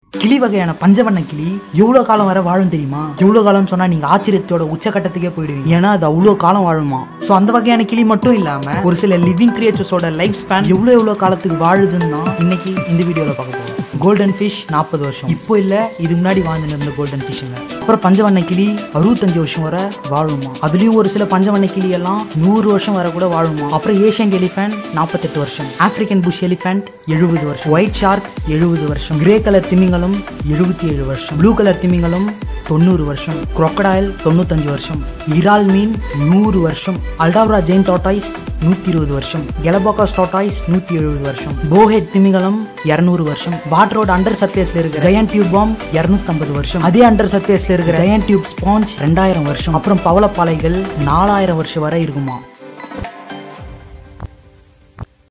கிளி வகையான பஞ்சவண்ண கிளி எவ்வளவு காலம் வரை வாழும் தெரியுமா எவ்வளவு காலம்னு சொன்னா நீங்க ஆச்சரியத்தோட உச்சகட்டத்துக்கே போயிடுவீங்க ஏன்னா அது அவ்வளவு காலம் வாழுமா சோ அந்த வகையான கிளி மட்டும் இல்லாம ஒரு சில லிவிங் கிரியேச்சர்ஸோட லைஃப் ஸ்பேன் எவ்வளவு எவ்வளவு காலத்துக்கு வாழுதுன்னா இன்னைக்கு இந்த வீடியோல பார்க்க போறோம் கோல்டன் ஃபிஷ் நாற்பது வருஷம் இப்போ இல்ல இது முன்னாடி வாழ்ந்து இருந்த கோல்டன் ஃபிஷ்ங்க அப்புறம் பஞ்சவண்ண கிளி அறுபத்தஞ்சு வருஷம் வரை வாழுமா அதுலயும் ஒரு சில பஞ்சவண்ண கிளி எல்லாம் நூறு வருஷம் வரை கூட வாழுமா அப்புறம் ஏஷியன் எலிஃபென்ட் நாற்பத்தெட்டு வருஷம் ஆப்பிரிக்கன் புஷ் எலிஃபென்ட் எழுபது வருஷம் ஒயிட் ஷார்க் எழுபது வருஷம் கிரே கலர் திமிங்கலம் எழுபத்தி ஏழு வருஷம் ப்ளூ கலர் திமிங்கலம் தொண்ணூறு வருஷம் crocodile தொண்ணூத்தஞ்சு வருஷம் இறால் மீன் நூறு வருஷம் அல்டாவ்ரா ஜெயின் டாட்டாய்ஸ் நூற்றி இருபது வருஷம் கெலபாக்காஸ் டாட்டாய்ஸ் நூற்றி எழுபது வருஷம் போஹெட் திமிங்கலம் இரநூறு வருஷம் வாட்டரோட அண்டர் சர்ஃபேஸ்ல இருக்க ஜெயன் டியூப் பாம் இரநூத்தம்பது வருஷம் அதே அண்டர் சர்ஃபேஸ்ல இருக்கிற ஜெயன் டியூப் ஸ்பாஞ்ச் ரெண்டாயிரம் வருஷம் அப்புறம் பவளப்பாலைகள் நாலாயிரம் வருஷம் வரை இருக்குமா